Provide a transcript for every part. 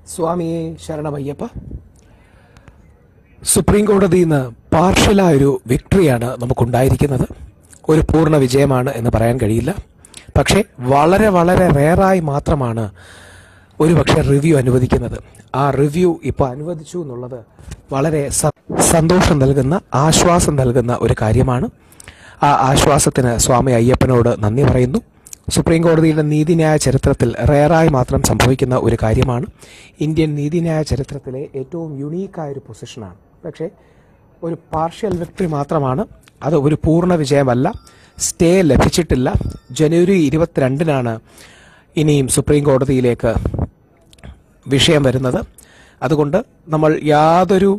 സ്വാമിയെ ശരണമയ്യപ്പ സുപ്രീം കോടതിയിൽ നിന്ന് പാർഷ്യലായൊരു വിക്ടറിയാണ് നമുക്കുണ്ടായിരിക്കുന്നത് ഒരു പൂർണ്ണ വിജയമാണ് എന്ന് പറയാൻ കഴിയില്ല പക്ഷേ വളരെ വളരെ റെയറായി മാത്രമാണ് ഒരു പക്ഷേ റിവ്യൂ അനുവദിക്കുന്നത് ആ റിവ്യൂ ഇപ്പോൾ അനുവദിച്ചു എന്നുള്ളത് വളരെ സ- സന്തോഷം നൽകുന്ന ആശ്വാസം നൽകുന്ന ഒരു കാര്യമാണ് ആ ആശ്വാസത്തിന് സ്വാമി അയ്യപ്പനോട് നന്ദി പറയുന്നു സുപ്രീം കോടതിയുടെ നീതിന്യായ ചരിത്രത്തിൽ റെയറായി മാത്രം സംഭവിക്കുന്ന ഒരു കാര്യമാണ് ഇന്ത്യൻ നീതിന്യായ ചരിത്രത്തിലെ ഏറ്റവും യുണീക്കായ ഒരു പൊസിഷനാണ് പക്ഷേ ഒരു പാർഷ്യൽ വിക്ടറി മാത്രമാണ് അത് ഒരു പൂർണ്ണ വിജയമല്ല സ്റ്റേ ലഭിച്ചിട്ടില്ല ജനുവരി ഇരുപത്തിരണ്ടിനാണ് ഇനിയും സുപ്രീം കോടതിയിലേക്ക് വിഷയം വരുന്നത് അതുകൊണ്ട് നമ്മൾ യാതൊരു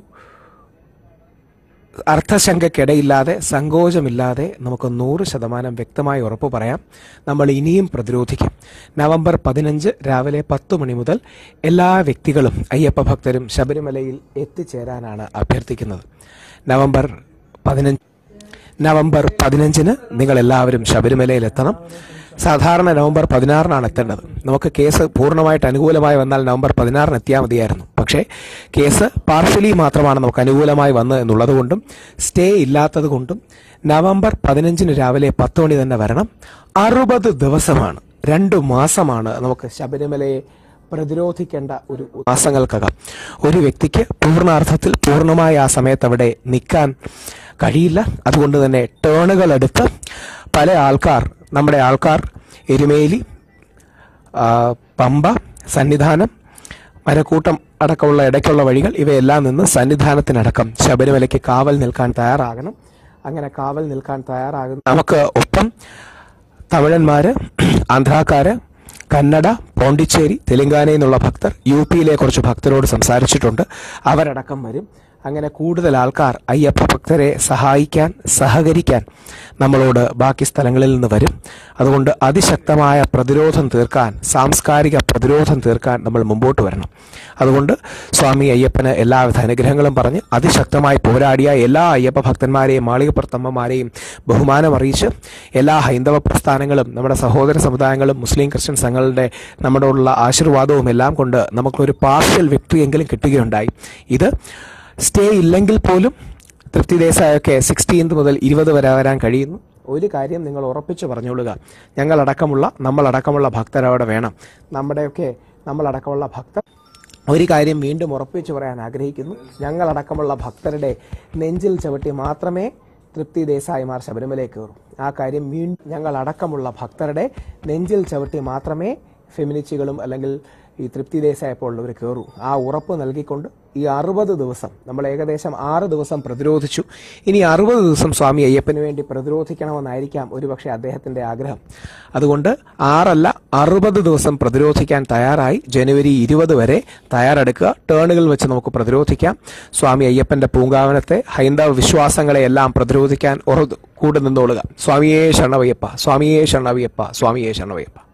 അർത്ഥശങ്കയ്ക്കിടയില്ലാതെ സങ്കോചമില്ലാതെ നമുക്ക് നൂറ് ശതമാനം വ്യക്തമായി ഉറപ്പ് പറയാം നമ്മൾ ഇനിയും പ്രതിരോധിക്കും നവംബർ പതിനഞ്ച് രാവിലെ പത്ത് മണി മുതൽ എല്ലാ വ്യക്തികളും അയ്യപ്പ ഭക്തരും ശബരിമലയിൽ എത്തിച്ചേരാനാണ് അഭ്യർത്ഥിക്കുന്നത് നവംബർ പതിനഞ്ച് നവംബർ പതിനഞ്ചിന് നിങ്ങൾ എല്ലാവരും ശബരിമലയിൽ എത്തണം സാധാരണ നവംബർ പതിനാറിനാണ് എത്തേണ്ടത് നമുക്ക് കേസ് പൂർണ്ണമായിട്ട് അനുകൂലമായി വന്നാൽ നവംബർ പതിനാറിന് എത്തിയാൽ മതിയായിരുന്നു പക്ഷേ കേസ് പാർഷ്യലി മാത്രമാണ് നമുക്ക് അനുകൂലമായി വന്നത് എന്നുള്ളത് കൊണ്ടും സ്റ്റേ ഇല്ലാത്തത് കൊണ്ടും നവംബർ പതിനഞ്ചിന് രാവിലെ പത്ത് മണി തന്നെ വരണം അറുപത് ദിവസമാണ് രണ്ടു മാസമാണ് നമുക്ക് ശബരിമലയെ പ്രതിരോധിക്കേണ്ട ഒരു മാസങ്ങൾക്കകം ഒരു വ്യക്തിക്ക് പൂർണ്ണാർത്ഥത്തിൽ പൂർണ്ണമായി ആ സമയത്ത് അവിടെ നിൽക്കാൻ കഴിയില്ല അതുകൊണ്ട് തന്നെ ടേണുകൾ എടുത്ത് പല ആൾക്കാർ നമ്മുടെ ആൾക്കാർ എരുമേലി ആ, പമ്പ സന്നിധാനം മരക്കൂട്ടം അടക്കമുള്ള ഇടയ്ക്കുള്ള വഴികൾ ഇവയെല്ലാം നിന്ന് സന്നിധാനത്തിനടക്കം ശബരിമലയ്ക്ക് കാവൽ നിൽക്കാൻ തയ്യാറാകണം അങ്ങനെ കാവൽ നിൽക്കാൻ തയ്യാറാകുന്ന നമുക്ക് ഒപ്പം തമിഴന്മാര് ആന്ധ്രാക്കാര് കന്നഡ പോണ്ടിച്ചേരി തെലങ്കാനയിൽ നിന്നുള്ള ഭക്തർ യു പിയിലെ കുറച്ച് ഭക്തരോട് സംസാരിച്ചിട്ടുണ്ട് അവരടക്കം വരും അങ്ങനെ കൂടുതൽ ആൾക്കാർ അയ്യപ്പ ഭക്തരെ സഹായിക്കാൻ സഹകരിക്കാൻ നമ്മളോട് ബാക്കി സ്ഥലങ്ങളിൽ നിന്ന് വരും അതുകൊണ്ട് അതിശക്തമായ പ്രതിരോധം തീർക്കാൻ സാംസ്കാരിക പ്രതിരോധം തീർക്കാൻ നമ്മൾ മുമ്പോട്ട് വരണം അതുകൊണ്ട് സ്വാമി അയ്യപ്പന് എല്ലാവിധ അനുഗ്രഹങ്ങളും പറഞ്ഞ് അതിശക്തമായി പോരാടിയ എല്ലാ അയ്യപ്പ ഭക്തന്മാരെയും മാളികപ്പുറത്തമ്മമാരെയും ബഹുമാനം അറിയിച്ച് എല്ലാ ഹൈന്ദവ പ്രസ്ഥാനങ്ങളും നമ്മുടെ സഹോദര സമുദായങ്ങളും മുസ്ലിം ക്രിസ്ത്യൻ സംഘങ്ങളുടെ നമ്മളോടുള്ള ആശീർവാദവും എല്ലാം കൊണ്ട് നമുക്കൊരു പാർഷ്യൽ വിക്ടറി എങ്കിലും കിട്ടുകയുണ്ടായി ഇത് സ്റ്റേ ഇല്ലെങ്കിൽ പോലും തൃപ്തി ദേശായൊക്കെ സിക്സ്റ്റീൻത് മുതൽ ഇരുപത് വരെ വരാൻ കഴിയുന്നു ഒരു കാര്യം നിങ്ങൾ ഉറപ്പിച്ചു പറഞ്ഞോളുക ഞങ്ങളടക്കമുള്ള നമ്മളടക്കമുള്ള ഭക്തർ അവിടെ വേണം നമ്മുടെയൊക്കെ നമ്മളടക്കമുള്ള ഭക്തർ ഒരു കാര്യം വീണ്ടും ഉറപ്പിച്ചു പറയാൻ ആഗ്രഹിക്കുന്നു ഞങ്ങളടക്കമുള്ള ഭക്തരുടെ നെഞ്ചിൽ ചവിട്ടി മാത്രമേ തൃപ്തി ദേശായിമാർ ശബരിമലയിൽ കയറും ആ കാര്യം വീണ്ടും ഞങ്ങളടക്കമുള്ള ഭക്തരുടെ നെഞ്ചിൽ ചവിട്ടി മാത്രമേ ഫെമിനിസ്റ്റുകളും അല്ലെങ്കിൽ ഈ തൃപ്തി ദേശായപ്പോൾ ഉള്ളവർ കയറൂ ആ ഉറപ്പ് നൽകിക്കൊണ്ട് ഈ അറുപത് ദിവസം നമ്മൾ ഏകദേശം ആറ് ദിവസം പ്രതിരോധിച്ചു ഇനി അറുപത് ദിവസം സ്വാമി അയ്യപ്പന് വേണ്ടി പ്രതിരോധിക്കണമെന്നായിരിക്കാം ഒരുപക്ഷെ അദ്ദേഹത്തിന്റെ ആഗ്രഹം അതുകൊണ്ട് ആറല്ല അറുപത് ദിവസം പ്രതിരോധിക്കാൻ തയ്യാറായി ജനുവരി ഇരുപത് വരെ തയ്യാറെടുക്കുക ടേണുകൾ വെച്ച് നമുക്ക് പ്രതിരോധിക്കാം സ്വാമി അയ്യപ്പന്റെ പൂങ്കാവനത്തെ ഹൈന്ദവ വിശ്വാസങ്ങളെ എല്ലാം പ്രതിരോധിക്കാൻ ഉറ കൂടെ നിന്നോളുക സ്വാമിയേ ശരണവയ്യപ്പ സ്വാമിയേ ശരണവയ്യപ്പ സ്വാമിയേ ശരണവയ്യപ്പ